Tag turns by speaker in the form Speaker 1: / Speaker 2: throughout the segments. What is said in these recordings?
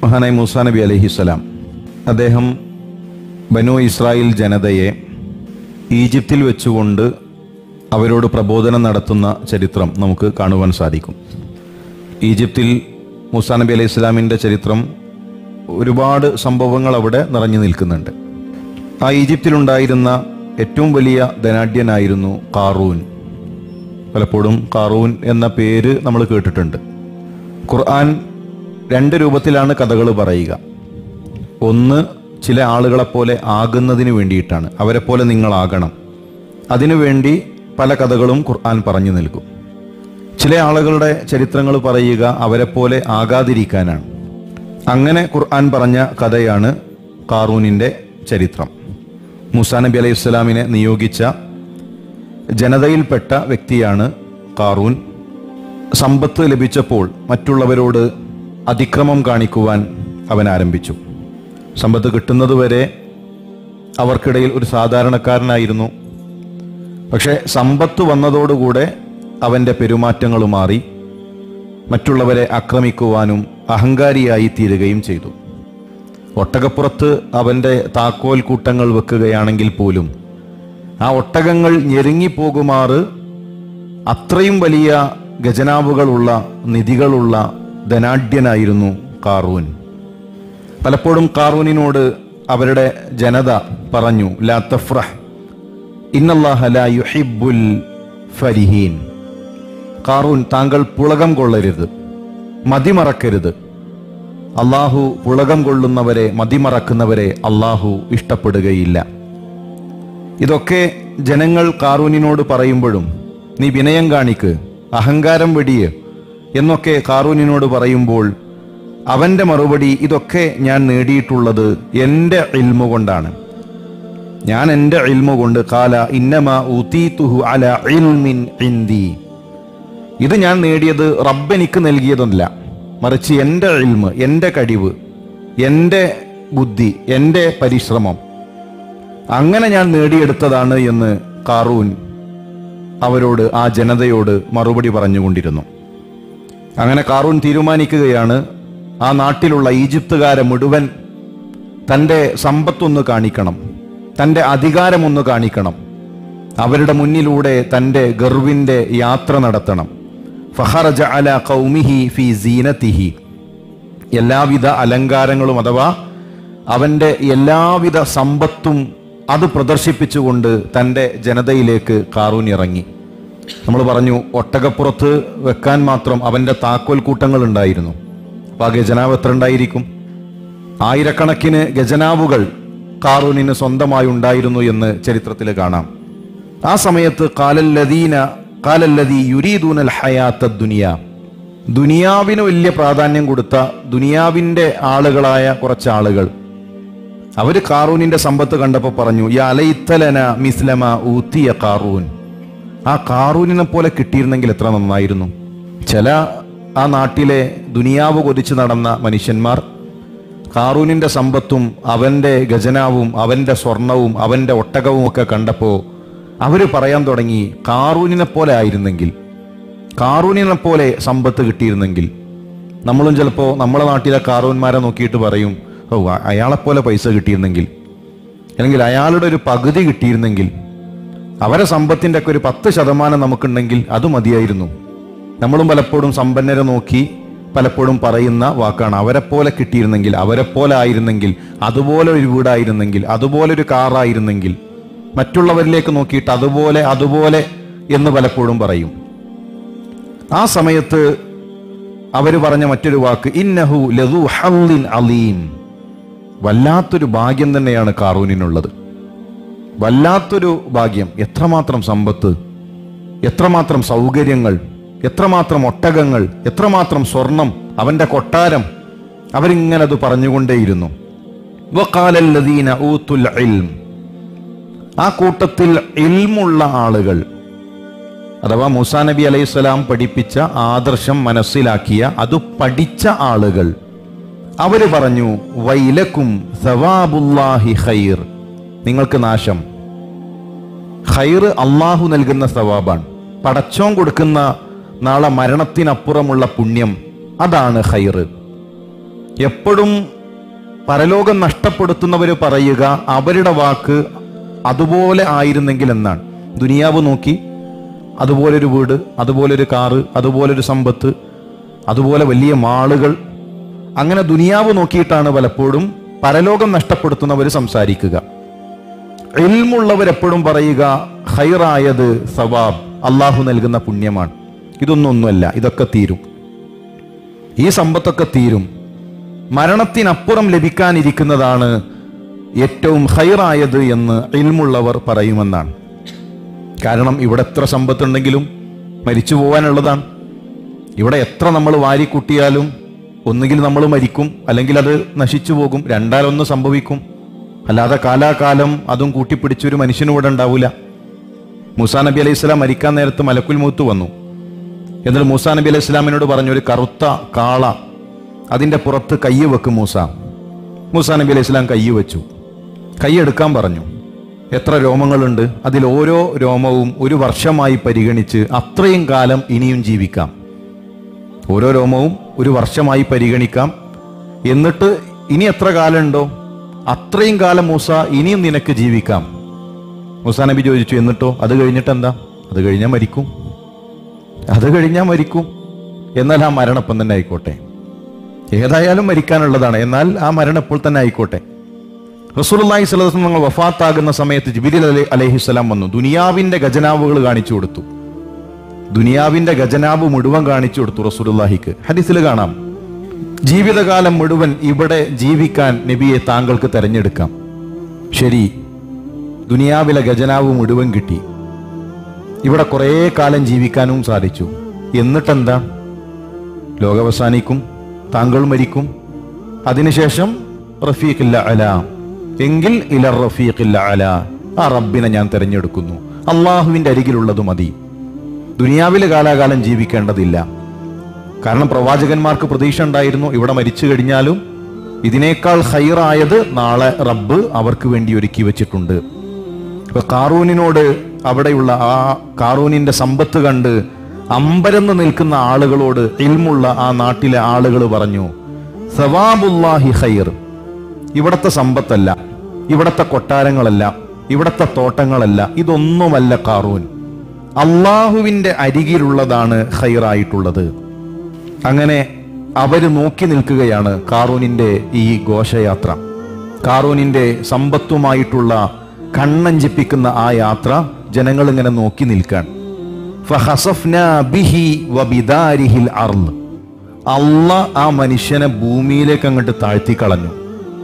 Speaker 1: മഹാനായ മൂസാ നബി അലഹിസ്സലാം അദ്ദേഹം ബനു ഇസ്രായേൽ ജനതയെ ഈജിപ്തിൽ വെച്ചുകൊണ്ട് അവരോട് പ്രബോധനം നടത്തുന്ന ചരിത്രം നമുക്ക് കാണുവാൻ സാധിക്കും ഈജിപ്തിൽ മൂസാ നബി അലൈഹി ഇസ്ലാമിൻ്റെ ചരിത്രം ഒരുപാട് സംഭവങ്ങൾ അവിടെ നിറഞ്ഞു നിൽക്കുന്നുണ്ട് ആ ഈജിപ്തിലുണ്ടായിരുന്ന ഏറ്റവും വലിയ ധനാഢ്യനായിരുന്നു കാറൂൻ പലപ്പോഴും കാറൂൻ എന്ന പേര് നമ്മൾ കേട്ടിട്ടുണ്ട് ഖുർആൻ രണ്ട് രൂപത്തിലാണ് കഥകൾ പറയുക ഒന്ന് ചില ആളുകളെപ്പോലെ ആകുന്നതിന് വേണ്ടിയിട്ടാണ് അവരെപ്പോലെ നിങ്ങളാകണം അതിനുവേണ്ടി പല കഥകളും ഖുർആൻ പറഞ്ഞു നൽകും ചില ആളുകളുടെ ചരിത്രങ്ങൾ പറയുക അവരെപ്പോലെ ആകാതിരിക്കാനാണ് അങ്ങനെ ഖുർആൻ പറഞ്ഞ കഥയാണ് കാറൂനിൻ്റെ ചരിത്രം മുസാ നബി അലൈഹി സ്വലാമിനെ നിയോഗിച്ച ജനതയിൽപ്പെട്ട വ്യക്തിയാണ് കാറൂൻ സമ്പത്ത് ലഭിച്ചപ്പോൾ മറ്റുള്ളവരോട് അതിക്രമം കാണിക്കുവാൻ അവൻ ആരംഭിച്ചു സമ്പത്ത് കിട്ടുന്നതുവരെ അവർക്കിടയിൽ ഒരു സാധാരണക്കാരനായിരുന്നു പക്ഷേ സമ്പത്ത് വന്നതോടുകൂടെ അവൻ്റെ പെരുമാറ്റങ്ങൾ മാറി മറ്റുള്ളവരെ ആക്രമിക്കുവാനും അഹങ്കാരിയായി തീരുകയും ചെയ്തു ഒട്ടകപ്പുറത്ത് അവൻ്റെ താക്കോൽ കൂട്ടങ്ങൾ വെക്കുകയാണെങ്കിൽ പോലും ആ ഒട്ടകങ്ങൾ ഞെരുങ്ങിപ്പോകുമാറ് അത്രയും വലിയ ഖജനാവുകളുള്ള നിധികളുള്ള ധനാഢ്യനായിരുന്നു കാറൂൻ പലപ്പോഴും കാറൂനിനോട് അവരുടെ ജനത പറഞ്ഞു ലാ തഫ്രഹ് ഇന്നല്ലാഹ ലാ യുഹിബ്ബുൽ ഫരിഹീൻ കാറൂൻ താങ്കൾ പുളകം കൊള്ളരുത് മതിമറക്കരുത് അള്ളാഹു പുളകം കൊള്ളുന്നവരെ മതിമറക്കുന്നവരെ അള്ളാഹു ഇഷ്ടപ്പെടുകയില്ല ഇതൊക്കെ ജനങ്ങൾ കാറൂനിനോട് പറയുമ്പോഴും നീ വിനയം കാണിക്ക് അഹങ്കാരം വെടിയ് എന്നൊക്കെ കാറൂനിനോട് പറയുമ്പോൾ അവന്റെ മറുപടി ഇതൊക്കെ ഞാൻ നേടിയിട്ടുള്ളത് എൻ്റെ ഇൽമു കൊണ്ടാണ് ഞാൻ എൻ്റെ ഇൽമു കൊണ്ട് കാല ഇന്നമ ഉതീതുഹു അല ഇൽമിൻ ഇന്ദി ഇത് ഞാൻ നേടിയത് റബ്ബെനിക്ക് നൽകിയതല്ല മറിച്ച് എൻ്റെ ഇൽമ് എൻ്റെ കഴിവ് എൻ്റെ ബുദ്ധി എൻ്റെ പരിശ്രമം അങ്ങനെ ഞാൻ നേടിയെടുത്തതാണ് എന്ന് കാറൂൻ അവരോട് ആ ജനതയോട് മറുപടി പറഞ്ഞുകൊണ്ടിരുന്നു അങ്ങനെ കാറൂൻ തീരുമാനിക്കുകയാണ് ആ നാട്ടിലുള്ള ഈജിപ്തുകാരെ മുഴുവൻ തൻ്റെ സമ്പത്തൊന്ന് കാണിക്കണം തൻ്റെ അധികാരമൊന്ന് കാണിക്കണം അവരുടെ മുന്നിലൂടെ തൻ്റെ ഗർവിൻ്റെ യാത്ര നടത്തണം ഫഹറജ അല കൗമിഹി ഫി സീനത്തിഹി എല്ലാവിധ അലങ്കാരങ്ങളും അഥവാ അവൻ്റെ എല്ലാവിധ സമ്പത്തും അത് പ്രദർശിപ്പിച്ചുകൊണ്ട് തൻ്റെ ജനതയിലേക്ക് കാറൂൻ ഇറങ്ങി നമ്മൾ പറഞ്ഞു ഒട്ടകപ്പുറത്ത് വെക്കാൻ മാത്രം അവൻ്റെ താക്കോൽ കൂട്ടങ്ങൾ ഉണ്ടായിരുന്നു അപ്പോൾ ആ ഗജനാവ് എത്ര ഉണ്ടായിരിക്കും ആയിരക്കണക്കിന് ഗജനാവുകൾ കാറൂനിന് സ്വന്തമായി ഉണ്ടായിരുന്നു എന്ന് ചരിത്രത്തിൽ കാണാം ആ സമയത്ത് കാലല്ലദീന കാലല്ലദീ യുരീദൂനൽ ഹയാത്ത ദുനിയ ദുനിയാവിന് വലിയ പ്രാധാന്യം കൊടുത്ത ദുനിയാവിൻ്റെ ആളുകളായ കുറച്ച് ആളുകൾ അവര് കാറൂനിന്റെ സമ്പത്ത് കണ്ടപ്പോൾ പറഞ്ഞു യാ അലൈത്തലന മിസ്ലമ ഊത്തിയ കാറൂൻ ആ കാറൂനിനെ പോലെ കിട്ടിയിരുന്നെങ്കിൽ എത്ര നന്നായിരുന്നു ചില ആ നാട്ടിലെ ദുനിയാവ് കൊതിച്ച് നടന്ന മനുഷ്യന്മാർ കാറൂനിന്റെ സമ്പത്തും അവന്റെ ഖജനാവും അവന്റെ സ്വർണവും അവന്റെ ഒട്ടകവും ഒക്കെ കണ്ടപ്പോൾ അവര് പറയാൻ തുടങ്ങി കാറൂനിനെ പോലെ ആയിരുന്നെങ്കിൽ കാറൂനിനെ പോലെ സമ്പത്ത് കിട്ടിയിരുന്നെങ്കിൽ നമ്മളും ചിലപ്പോൾ നമ്മളെ നാട്ടിലെ കാറൂന്മാരെ നോക്കിയിട്ട് പറയും ഓ അ- അയാളെപ്പോലെ പൈസ കിട്ടിയിരുന്നെങ്കിൽ അല്ലെങ്കിൽ അയാളുടെ ഒരു പകുതി കിട്ടിയിരുന്നെങ്കിൽ അവരെ സമ്പത്തിൻ്റെ ഒക്കെ ഒരു പത്ത് ശതമാനം നമുക്കുണ്ടെങ്കിൽ അത് മതിയായിരുന്നു നമ്മളും പലപ്പോഴും സമ്പന്നരെ നോക്കി പലപ്പോഴും പറയുന്ന വാക്കാണ് അവരെപ്പോലെ കിട്ടിയിരുന്നെങ്കിൽ അവരെപ്പോലെ ആയിരുന്നെങ്കിൽ അതുപോലെ ഒരു വീടായിരുന്നെങ്കിൽ അതുപോലെ ഒരു കാറായിരുന്നെങ്കിൽ മറ്റുള്ളവരിലേക്ക് നോക്കിയിട്ട് അതുപോലെ അതുപോലെ എന്ന് പലപ്പോഴും പറയും ആ സമയത്ത് അവർ പറഞ്ഞ മറ്റൊരു വാക്ക് ഇന്നഹു ലതു ഹല്ലിൻ അലീം വല്ലാത്തൊരു ഭാഗ്യം തന്നെയാണ് കാറൂനിനുള്ളത് വല്ലാത്തൊരു ഭാഗ്യം എത്രമാത്രം സമ്പത്ത് എത്രമാത്രം സൗകര്യങ്ങൾ എത്രമാത്രം ഒട്ടകങ്ങൾ എത്രമാത്രം സ്വർണം അവന്റെ കൊട്ടാരം അവരിങ്ങനെ അത് പറഞ്ഞുകൊണ്ടേയിരുന്നു വഖാലല്ലദീന ഊത്തുൽ ഇൽം ആ കൂട്ടത്തിൽ ഇൽമുള്ള ആളുകൾ അഥവാ മൂസാ നബി അലൈഹി സ്വലാം പഠിപ്പിച്ച ആദർശം മനസ്സിലാക്കിയ അത് പഠിച്ച ആളുകൾ അവര് പറഞ്ഞു വൈലക്കും സവാബുല്ലാഹി ഖൈർ നിങ്ങൾക്ക് നാശം ഖൈർ അള്ളാഹു നൽകുന്ന സവാബാണ് പടച്ചോൻ കൊടുക്കുന്ന നാളെ മരണത്തിനപ്പുറമുള്ള പുണ്യം അതാണ് ഖൈർ എപ്പോഴും പരലോകം നഷ്ടപ്പെടുത്തുന്നവർ പറയുക അവരുടെ വാക്ക് അതുപോലെ ആയിരുന്നെങ്കിൽ എന്നാണ് ദുനിയാവ് നോക്കി അതുപോലൊരു വീട് അതുപോലൊരു കാറ് അതുപോലൊരു സമ്പത്ത് അതുപോലെ വലിയ മാളുകൾ അങ്ങനെ ദുനിയാവ് നോക്കിയിട്ടാണ് പലപ്പോഴും പരലോകം നഷ്ടപ്പെടുത്തുന്നവർ സംസാരിക്കുക ഇൽമുള്ളവരെപ്പോഴും പറയുക ഹൈറായത് സവാബ് അള്ളാഹു നൽകുന്ന പുണ്യമാണ് ഇതൊന്നും ഒന്നുമല്ല ഇതൊക്കെ തീരും ഈ സമ്പത്തൊക്കെ തീരും മരണത്തിനപ്പുറം ലഭിക്കാനിരിക്കുന്നതാണ് ഏറ്റവും ഹൈറായത് എന്ന് ഇൽമുള്ളവർ പറയുമെന്നാണ് കാരണം ഇവിടെ എത്ര സമ്പത്തുണ്ടെങ്കിലും മരിച്ചു പോകാനുള്ളതാണ് ഇവിടെ എത്ര നമ്മൾ വാരിക്കൂട്ടിയാലും ഒന്നുകിൽ നമ്മൾ മരിക്കും അല്ലെങ്കിൽ അത് നശിച്ചു പോകും രണ്ടാലൊന്ന് സംഭവിക്കും അല്ലാതെ കാലാകാലം അതും കൂട്ടിപ്പിടിച്ചൊരു മനുഷ്യനും ഇവിടെ ഉണ്ടാവില്ല മൂസാ നബി അലൈഹി സ്വലാം മരിക്കാൻ നേരത്ത് മലക്കുൽ മൂത്ത് വന്നു എന്നിട്ട് മൂസാ നബി അലൈഹി സ്വലാമിനോട് പറഞ്ഞു ഒരു കറുത്ത കാള അതിന്റെ പുറത്ത് കൈ വെക്കും മൂസ മൂസാ നബി അലൈഹി സ്വലാം കൈ വെച്ചു കൈ എടുക്കാൻ പറഞ്ഞു എത്ര രോമങ്ങളുണ്ട് അതിൽ ഓരോ രോമവും ഒരു വർഷമായി പരിഗണിച്ച് അത്രയും കാലം ഇനിയും ജീവിക്കാം ഓരോ രോമവും ഒരു വർഷമായി പരിഗണിക്കാം എന്നിട്ട് ഇനി എത്ര കാലമുണ്ടോ അത്രയും കാലം മൂസ ഇനിയും നിനക്ക് ജീവിക്കാം മൂസാ നബി ചോദിച്ചു എന്നിട്ടോ അത് കഴിഞ്ഞിട്ട് എന്താ അത് കഴിഞ്ഞാൽ മരിക്കും അത് കഴിഞ്ഞാൽ മരിക്കും എന്നാൽ ആ മരണം ഇപ്പം തന്നെ ആയിക്കോട്ടെ ഏതായാലും മരിക്കാനുള്ളതാണ് എന്നാൽ ആ മരണം ഇപ്പോൾ തന്നെ ആയിക്കോട്ടെ റസൂലുള്ളാഹി സ്വല്ലല്ലാഹു അലൈഹി വസല്ലം നിങ്ങൾ വഫാത്താകുന്ന സമയത്ത് ജിബിരിൽ അലൈ അലൈഹിസ്സലാം വന്നു ദുനിയാവിന്റെ ഖജനാവുകൾ കാണിച്ചു കൊടുത്തു ദുനിയാവിന്റെ ഖജനാവ് മുഴുവൻ കാണിച്ചു കൊടുത്തു റസൂലുള്ളാഹിക്ക് ഹദീസിൽ കാണാം ജീവിതകാലം മുഴുവൻ ഇവിടെ ജീവിക്കാൻ നബിയെ താങ്കൾക്ക് തെരഞ്ഞെടുക്കാം ശരി ദുനിയാവിലെ ഖജനാവ് മുഴുവൻ കിട്ടി ഇവിടെ കുറേ കാലം ജീവിക്കാനും സാധിച്ചു എന്നിട്ടെന്താ ലോകവസാനിക്കും താങ്കൾ മരിക്കും അതിനുശേഷം റഫീഖില്ല അല എങ്കിൽ ഇല റഫീഖില്ല അല ആ റബ്ബിനെ ഞാൻ തിരഞ്ഞെടുക്കുന്നു അള്ളാഹുവിന്റെ അരികിലുള്ളത് മതി ദുനിയാവിലെ കാലാകാലം ജീവിക്കേണ്ടതില്ല കാരണം പ്രവാചകന്മാർക്ക് പ്രതീക്ഷ ഉണ്ടായിരുന്നു ഇവിടെ മരിച്ചു കഴിഞ്ഞാലും ഇതിനേക്കാൾ ഹൈറായത് നാളെ റബ്ബ് അവർക്ക് വേണ്ടി ഒരുക്കി വെച്ചിട്ടുണ്ട് ഇപ്പൊ കാറൂനിനോട് അവിടെയുള്ള ആ കാറൂനിന്റെ സമ്പത്ത് കണ്ട് അമ്പരന്ന് നിൽക്കുന്ന ആളുകളോട് ഇൽമുള്ള ആ നാട്ടിലെ ആളുകൾ പറഞ്ഞു സവാബുല്ലാഹി ഖൈർ ഇവിടത്തെ സമ്പത്തല്ല ഇവിടത്തെ കൊട്ടാരങ്ങളല്ല ഇവിടത്തെ തോട്ടങ്ങളല്ല ഇതൊന്നുമല്ല കാറൂൻ അള്ളാഹുവിന്റെ അരികിലുള്ളതാണ് ഖൈറായിട്ടുള്ളത് അങ്ങനെ അവര് നോക്കി നിൽക്കുകയാണ് കാറൂനിന്റെ ഈ ഘോഷയാത്ര കാറൂനിന്റെ സമ്പത്തുമായിട്ടുള്ള കണ്ണഞ്ചിപ്പിക്കുന്ന ആ യാത്ര ജനങ്ങൾ ഇങ്ങനെ നോക്കി നിൽക്കാൻ ഫഹസഫ്നാ ബിഹി വബിദാരിഹിൽ അർള് അള്ള ആ മനുഷ്യനെ ഭൂമിയിലേക്ക് അങ്ങോട്ട് താഴ്ത്തി കളഞ്ഞു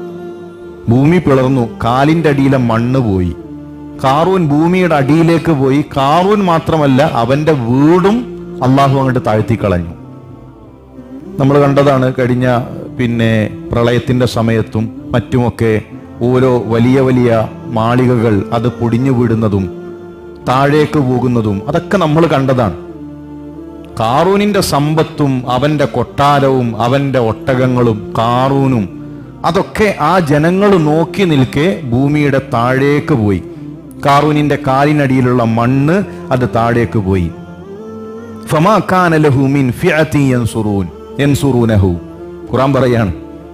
Speaker 1: ഭൂമി പിളർന്നു കാലിന്റെ അടിയിലെ മണ്ണ് പോയി കാറൂൻ ഭൂമിയുടെ അടിയിലേക്ക് പോയി കാറൂൻ മാത്രമല്ല അവന്റെ വീടും അള്ളാഹു അങ്ങോട്ട് താഴ്ത്തി കളഞ്ഞു നമ്മൾ കണ്ടതാണ് കഴിഞ്ഞ പിന്നെ പ്രളയത്തിന്റെ സമയത്തും മറ്റുമൊക്കെ ഓരോ വലിയ വലിയ മാളികകൾ അത് പൊടിഞ്ഞു വീടുന്നതും താഴേക്ക് പോകുന്നതും അതൊക്കെ നമ്മൾ കണ്ടതാണ് കാറൂനിന്റെ സമ്പത്തും അവന്റെ കൊട്ടാരവും അവന്റെ ഒട്ടകങ്ങളും കാറൂനും അതൊക്കെ ആ ജനങ്ങൾ നോക്കി നിൽക്കെ ഭൂമിയുടെ താഴേക്ക് പോയി കാറൂനിന്റെ കാലിനടിയിലുള്ള മണ്ണ് അത് താഴേക്ക് പോയി ഫമാ കാന ലഹു മിൻ ഫിഅതി യൻസുറൂൻ യൻസുറൂനഹു ഖുറാൻ പറയാണ്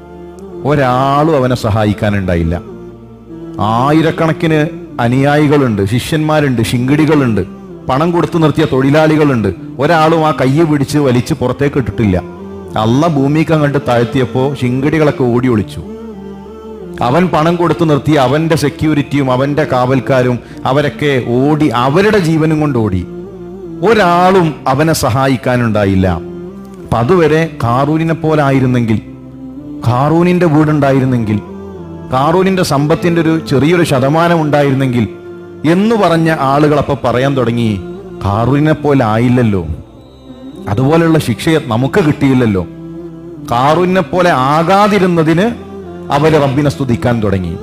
Speaker 1: ഒരാളും അവനെ സഹായിക്കാനുണ്ടായില്ല ആയിരക്കണക്കിന് അനുയായികളുണ്ട് ശിഷ്യന്മാരുണ്ട് ശിങ്കിടികളുണ്ട് പണം കൊടുത്തു നിർത്തിയ തൊഴിലാളികളുണ്ട് ഒരാളും ആ കയ്യ് പിടിച്ച് വലിച്ച് പുറത്തേക്ക് ഇട്ടിട്ടില്ല അള്ള ഭൂമിക്ക് അങ്ങോട്ട് താഴ്ത്തിയപ്പോ ശിങ്കിടികളൊക്കെ ഓടി ഒളിച്ചു അവൻ പണം കൊടുത്തു നിർത്തിയ അവന്റെ സെക്യൂരിറ്റിയും അവന്റെ കാവൽക്കാരും അവരൊക്കെ ഓടി അവരുടെ ജീവനും കൊണ്ട് ഓടി ഒരാളും അവനെ സഹായിക്കാനുണ്ടായില്ല അപ്പൊ അതുവരെ കാറൂനിനെ പോലെ ആയിരുന്നെങ്കിൽ കാറൂനിന്റെ വീടുണ്ടായിരുന്നെങ്കിൽ കാറൂനിന്റെ സമ്പത്തിന്റെ ഒരു ചെറിയൊരു ശതമാനം ഉണ്ടായിരുന്നെങ്കിൽ എന്ന് പറഞ്ഞ ആളുകൾ അപ്പൊ പറയാൻ തുടങ്ങി കാറൂനിനെ പോലെ ആയില്ലല്ലോ അതുപോലെയുള്ള ശിക്ഷയെ നമുക്ക് കിട്ടിയില്ലല്ലോ കാറൂനിനെ പോലെ ആകാതിരുന്നതിന് അവര് റബ്ബിനെ സ്തുതിക്കാൻ തുടങ്ങി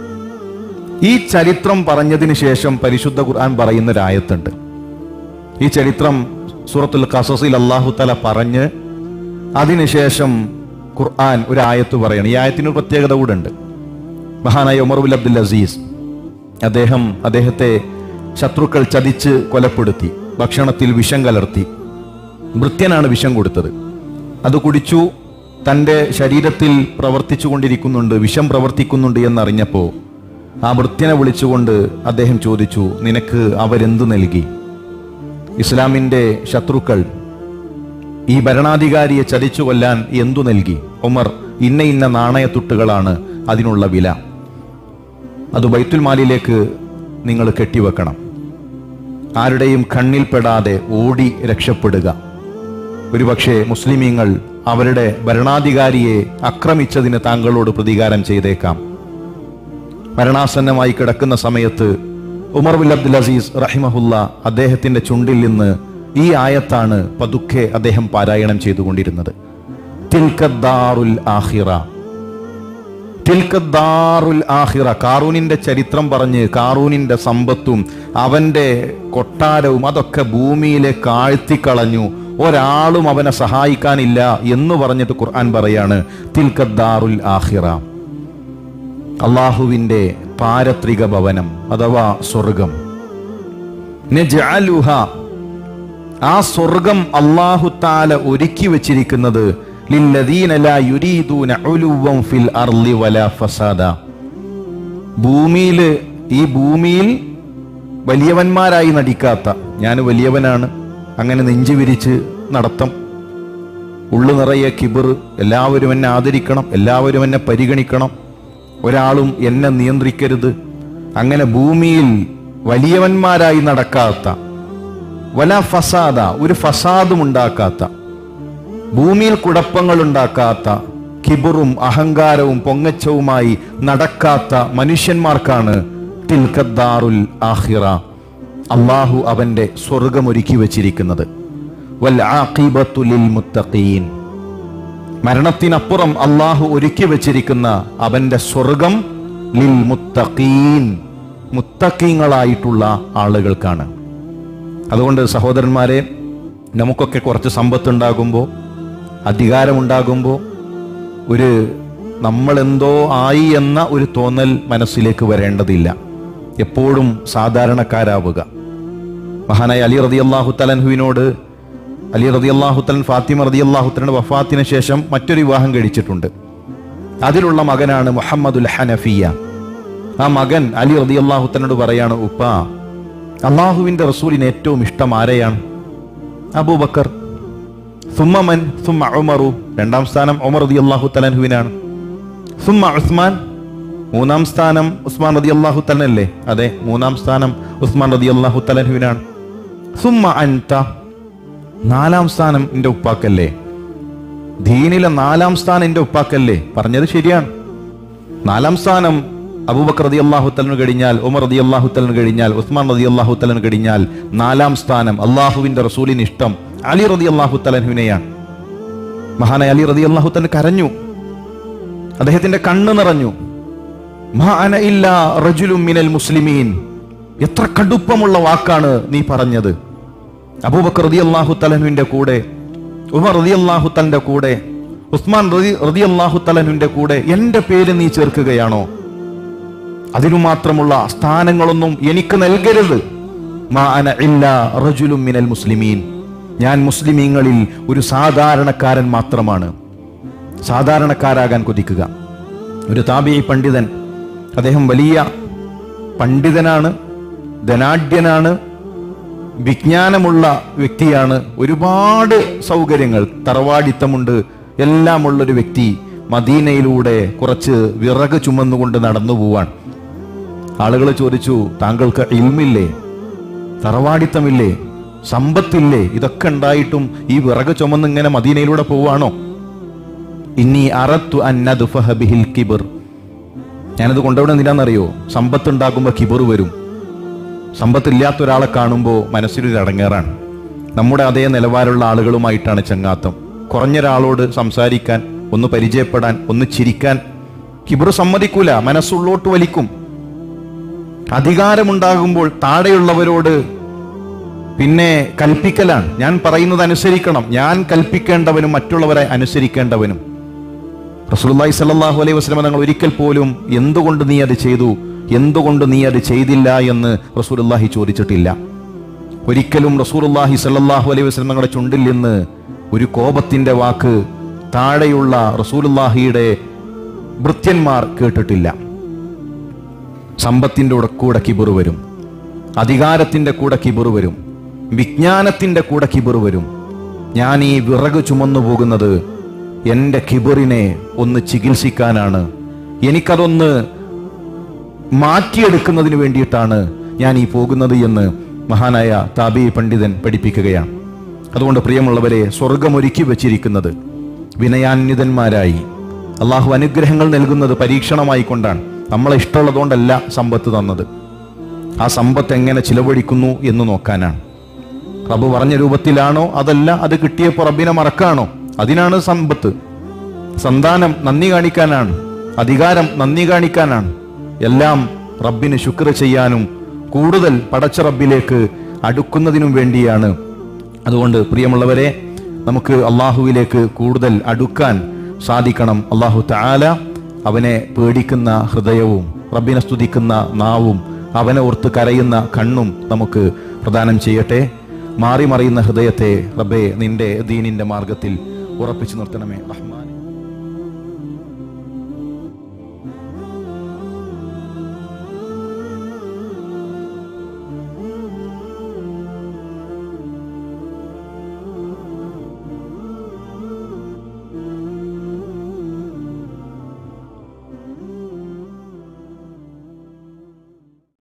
Speaker 1: ഈ ചരിത്രം പറഞ്ഞതിന് ശേഷം പരിശുദ്ധ ഖുർആൻ പറയുന്ന ഒരു ആയത്തുണ്ട് ഈ ചരിത്രം സൂറത്തുൽ ഖസസിൽ അള്ളാഹു തല പറഞ്ഞ് അതിനുശേഷം ഖുർആൻ ഒരു ആയത്ത് പറയണം ഈ ആയത്തിന് ഒരു പ്രത്യേകത കൂടെ ഉണ്ട് മഹാനായ ഉമർബുൽ അബ്ദുൽ അസീസ് അദ്ദേഹം അദ്ദേഹത്തെ ശത്രുക്കൾ ചതിച്ച് കൊലപ്പെടുത്തി ഭക്ഷണത്തിൽ വിഷം കലർത്തി ഭൃത്യനാണ് വിഷം കൊടുത്തത് അത് കുടിച്ചു തൻ്റെ ശരീരത്തിൽ പ്രവർത്തിച്ചു കൊണ്ടിരിക്കുന്നുണ്ട് വിഷം പ്രവർത്തിക്കുന്നുണ്ട് എന്നറിഞ്ഞപ്പോൾ ആ വൃത്യനെ വിളിച്ചുകൊണ്ട് അദ്ദേഹം ചോദിച്ചു നിനക്ക് അവരെന്തു നൽകി ഇസ്ലാമിൻ്റെ ശത്രുക്കൾ ഈ ഭരണാധികാരിയെ ചതിച്ചു കൊല്ലാൻ എന്തു നൽകി ഉമർ ഇന്ന ഇന്ന നാണയത്തുട്ടുകളാണ് അതിനുള്ള വില അത് ബൈത്തുൽ മാലിലേക്ക് നിങ്ങൾ കെട്ടിവെക്കണം ആരുടെയും കണ്ണിൽപ്പെടാതെ ഓടി രക്ഷപ്പെടുക ഒരുപക്ഷെ മുസ്ലിമീങ്ങൾ അവരുടെ ഭരണാധികാരിയെ ആക്രമിച്ചതിന് താങ്കളോട് പ്രതികാരം ചെയ്തേക്കാം മരണാസന്നമായി കിടക്കുന്ന സമയത്ത് ഉമർ ബിൻ അബ്ദുൽ അസീസ് റഹിമഹുല്ല അദ്ദേഹത്തിന്റെ ചുണ്ടിൽ നിന്ന് ഈ ആയത്താണ് പതുക്കെ അദ്ദേഹം പാരായണം ചെയ്തുകൊണ്ടിരുന്നത് തിൽക്കദ്ദാറുൽ ആഹിറ തിൽക്കദ്ദാറുൽ ആഹിറ കാറൂനിന്റെ ചരിത്രം പറഞ്ഞ് കാറൂനിന്റെ സമ്പത്തും അവന്റെ കൊട്ടാരവും അതൊക്കെ ഭൂമിയിലേക്ക് ആഴ്ത്തിക്കളഞ്ഞു ഒരാളും അവനെ സഹായിക്കാനില്ല എന്ന് പറഞ്ഞിട്ട് ഖുർആൻ പറയാണ് തിൽക്കദ്ദാറുൽ ആഹിറ അള്ളാഹുവിന്റെ പാരത്രിക ഭവനം അഥവാ സ്വർഗം നജ്അലുഹ ആ സ്വർഗം അള്ളാഹു താല ഒരുക്കി വച്ചിരിക്കുന്നത് ലില്ലദീന ലാ യുരീദൂന ഉലുവൻ ഫിൽ അർളി വലാ ഫസാദ ഭൂമിയിൽ ഈ ഭൂമിയിൽ വലിയവന്മാരായി നടിക്കാത്ത ഞാൻ വലിയവനാണ് അങ്ങനെ നെഞ്ചു വിരിച്ച് നടത്തം ഉള്ളു നിറയെ കിബിർ എല്ലാവരും എന്നെ ആദരിക്കണം എല്ലാവരും എന്നെ പരിഗണിക്കണം ഒരാളും എന്നെ നിയന്ത്രിക്കരുത് അങ്ങനെ ഭൂമിയിൽ വലിയവന്മാരായി നടക്കാത്ത വല ഫസാദ ഒരു ഫസാദും ഉണ്ടാക്കാത്ത ഭൂമിയിൽ കുഴപ്പങ്ങൾ ഉണ്ടാക്കാത്ത കിബറും അഹങ്കാരവും പൊങ്ങച്ചവുമായി നടക്കാത്ത മനുഷ്യന്മാർക്കാണ് തിൽക്കദ്ദാറുൽ ആഹിറ അള്ളാഹു അവന്റെ സ്വർഗമൊരുക്കി വച്ചിരിക്കുന്നത് വൽ ആഖിബത്തു ലിൽ മുത്തഖീൻ മരണത്തിനപ്പുറം അള്ളാഹു ഒരുക്കി വച്ചിരിക്കുന്ന അവന്റെ സ്വർഗം ലിൽ മുത്തഖീൻ മുത്തഖീങ്ങളായിട്ടുള്ള ആളുകൾക്കാണ് അതുകൊണ്ട് സഹോദരന്മാരെ നമുക്കൊക്കെ കുറച്ച് സമ്പത്തുണ്ടാകുമ്പോൾ അധികാരമുണ്ടാകുമ്പോൾ ഒരു നമ്മളെന്തോ ആയി എന്ന ഒരു തോന്നൽ മനസ്സിലേക്ക് വരേണ്ടതില്ല എപ്പോഴും സാധാരണക്കാരാവുക മഹാനായ അലി റതി അള്ളാഹു തലൻഹുവിനോട് അലി റതി അള്ളാഹു തലൻ ഫാത്തിമ റതി അള്ളാഹു തലന്റെ വഫാത്തിന് ശേഷം മറ്റൊരു വിവാഹം കഴിച്ചിട്ടുണ്ട് അതിലുള്ള മകനാണ് മുഹമ്മദുൽ ഹനഫിയ ആ മകൻ അലി റതി അള്ളാഹു തലനോട് പറയാണ് ഉപ്പ അള്ളാഹുവിന്റെ റസൂലിന് ഏറ്റവും ഇഷ്ടം ആരെയാണ് അബൂബക്കർ സുമ്മമൻ സുമ്മ ഉമറു രണ്ടാം സ്ഥാനം ഉമർ റതി അള്ളാഹു തലൻഹുവിനാണ് സുമ്മ ഉസ്മാൻ മൂന്നാം സ്ഥാനം ഉസ്മാൻ റതി അള്ളാഹു തലനല്ലേ അതെ മൂന്നാം സ്ഥാനം ഉസ്മാൻ റതി അള്ളാഹു തലൻഹുവിനാണ് സുമ്മ അൻത നാലാം സ്ഥാനം എൻ്റെ ഉപ്പാക്കല്ലേ ദീനിലെ നാലാം സ്ഥാനം എൻ്റെ ഉപ്പാക്കല്ലേ പറഞ്ഞത് ശരിയാണ് നാലാം സ്ഥാനം അബൂബക്കർ റതി അള്ളാഹു തലന് കഴിഞ്ഞാൽ ഉമർ റതി അള്ളാഹു തലന് കഴിഞ്ഞാൽ ഉസ്മാൻ റതി അള്ളാഹു തലന് കഴിഞ്ഞാൽ നാലാം സ്ഥാനം അള്ളാഹുവിന്റെ റസൂലിന് ഇഷ്ടം അലി റതി അള്ളാഹു തലൻഹുവിനെയാണ് മഹാനായ അലി റതി അള്ളാഹു തലൻ കരഞ്ഞു അദ്ദേഹത്തിന്റെ കണ്ണ് നിറഞ്ഞു മാ അന ഇല്ലാ റജുലും മിനൽ മുസ്ലിമീൻ എത്ര കടുപ്പമുള്ള വാക്കാണ് നീ പറഞ്ഞത് അബൂബക്കർ റതി അള്ളാഹു തലനുവിന്റെ കൂടെ ഉമർ റതി അള്ളാഹു തലന്റെ കൂടെ ഉസ്മാൻ റതി റതി അള്ളാഹു തലനുവിന്റെ കൂടെ എന്റെ പേര് നീ ചേർക്കുകയാണോ അതിനു മാത്രമുള്ള സ്ഥാനങ്ങളൊന്നും എനിക്ക് നൽകരുത് മാ അന ഇല്ലാ റജുലും മിനൽ മുസ്ലിമീൻ ഞാൻ മുസ്ലിമീങ്ങളിൽ ഒരു സാധാരണക്കാരൻ മാത്രമാണ് സാധാരണക്കാരാകാൻ കൊതിക്കുക ഒരു താബി പണ്ഡിതൻ അദ്ദേഹം വലിയ പണ്ഡിതനാണ് ധനാഢ്യനാണ് വിജ്ഞാനമുള്ള വ്യക്തിയാണ് ഒരുപാട് സൗകര്യങ്ങൾ തറവാടിത്തമുണ്ട് എല്ലാമുള്ളൊരു വ്യക്തി മദീനയിലൂടെ കുറച്ച് വിറക് ചുമന്നുകൊണ്ട് നടന്നു പോവാൻ ആളുകൾ ചോദിച്ചു താങ്കൾക്ക് ഇൽമില്ലേ തറവാടിത്തമില്ലേ സമ്പത്തില്ലേ ഇതൊക്കെ ഉണ്ടായിട്ടും ഈ വിറക് ചുമന്ന് ഇങ്ങനെ മദീനയിലൂടെ പോവാണോ ഇനി അറത്തു അന്നദുഫഹബിഹിൽ കിബിർ ഞാനത് കൊണ്ടുവിടെ എന്തിനാണെന്നറിയോ സമ്പത്ത് ഉണ്ടാക്കുമ്പോൾ കിബിർ വരും സമ്പത്തില്ലാത്ത ഒരാളെ കാണുമ്പോൾ മനസ്സിലൊരു അടങ്ങേറാണ് നമ്മുടെ അതേ നിലവാരമുള്ള ആളുകളുമായിട്ടാണ് ചങ്ങാത്തം കുറഞ്ഞൊരാളോട് സംസാരിക്കാൻ ഒന്ന് പരിചയപ്പെടാൻ ഒന്ന് ചിരിക്കാൻ കിബിർ സമ്മതിക്കൂല മനസ്സുള്ളോട്ട് വലിക്കും അധികാരമുണ്ടാകുമ്പോൾ താഴെയുള്ളവരോട് പിന്നെ കൽപ്പിക്കലാണ് ഞാൻ പറയുന്നത് അനുസരിക്കണം ഞാൻ കൽപ്പിക്കേണ്ടവനും മറ്റുള്ളവരെ അനുസരിക്കേണ്ടവനും റസൂലുള്ളാഹി സ്വല്ലല്ലാഹു അലൈഹി വസല്ലം തങ്ങൾ ഒരിക്കൽ പോലും എന്തുകൊണ്ട് നീ അത് ചെയ്തു എന്തുകൊണ്ട് നീ അത് ചെയ്തില്ല എന്ന് റസൂലുള്ളാഹി ചോദിച്ചിട്ടില്ല ഒരിക്കലും റസൂലുള്ളാഹി സ്വല്ലല്ലാഹു അലൈഹി വസല്ലം തങ്ങളുടെ ചുണ്ടിൽ നിന്ന് ഒരു കോപത്തിന്റെ വാക്ക് താഴെയുള്ള റസൂലുള്ളാഹിയുടെ ഭൃത്യന്മാർ കേട്ടിട്ടില്ല സമ്പത്തിൻ്റെ കൂടെ കൂടെ കിബിറ് വരും അധികാരത്തിൻ്റെ കൂടെ കിബിറ് വരും വിജ്ഞാനത്തിൻ്റെ കൂടെ കിബിറ് വരും ഞാൻ ഈ വിറക് ചുമന്നു പോകുന്നത് എൻ്റെ കിബിറിനെ ഒന്ന് ചികിത്സിക്കാനാണ് എനിക്കതൊന്ന് മാറ്റിയെടുക്കുന്നതിന് വേണ്ടിയിട്ടാണ് ഞാൻ ഈ പോകുന്നത് എന്ന് മഹാനായ താബി പണ്ഡിതൻ പഠിപ്പിക്കുകയാണ് അതുകൊണ്ട് പ്രിയമുള്ളവരെ സ്വർഗമൊരുക്കി വച്ചിരിക്കുന്നത് വിനയാന്വിതന്മാരായി അള്ളാഹു അനുഗ്രഹങ്ങൾ നൽകുന്നത് പരീക്ഷണമായി കൊണ്ടാണ് നമ്മളെ ഇഷ്ടമുള്ളതുകൊണ്ടല്ല സമ്പത്ത് തന്നത് ആ സമ്പത്ത് എങ്ങനെ ചിലവഴിക്കുന്നു എന്ന് നോക്കാനാണ് റബ്ബ് പറഞ്ഞ രൂപത്തിലാണോ അതല്ല അത് കിട്ടിയപ്പോൾ റബ്ബിനെ മറക്കാണോ അതിനാണ് സമ്പത്ത് സന്താനം നന്ദി കാണിക്കാനാണ് അധികാരം നന്ദി കാണിക്കാനാണ് എല്ലാം റബ്ബിന് ശുക്ർ ചെയ്യാനും കൂടുതൽ പടച്ച റബ്ബിലേക്ക് അടുക്കുന്നതിനും വേണ്ടിയാണ് അതുകൊണ്ട് പ്രിയമുള്ളവരെ നമുക്ക് അള്ളാഹുവിലേക്ക് കൂടുതൽ അടുക്കാൻ സാധിക്കണം അള്ളാഹു താല അവനെ പേടിക്കുന്ന ഹൃദയവും റബ്ബിനെ സ്തുതിക്കുന്ന നാവും അവനെ ഓർത്ത് കരയുന്ന കണ്ണും നമുക്ക് പ്രദാനം ചെയ്യട്ടെ മാറി മറിയുന്ന ഹൃദയത്തെ റബ്ബെ നിന്റെ ദീനിന്റെ മാർഗത്തിൽ ഉറപ്പിച്ചു നിർത്തണമേ റഹ്മാൻ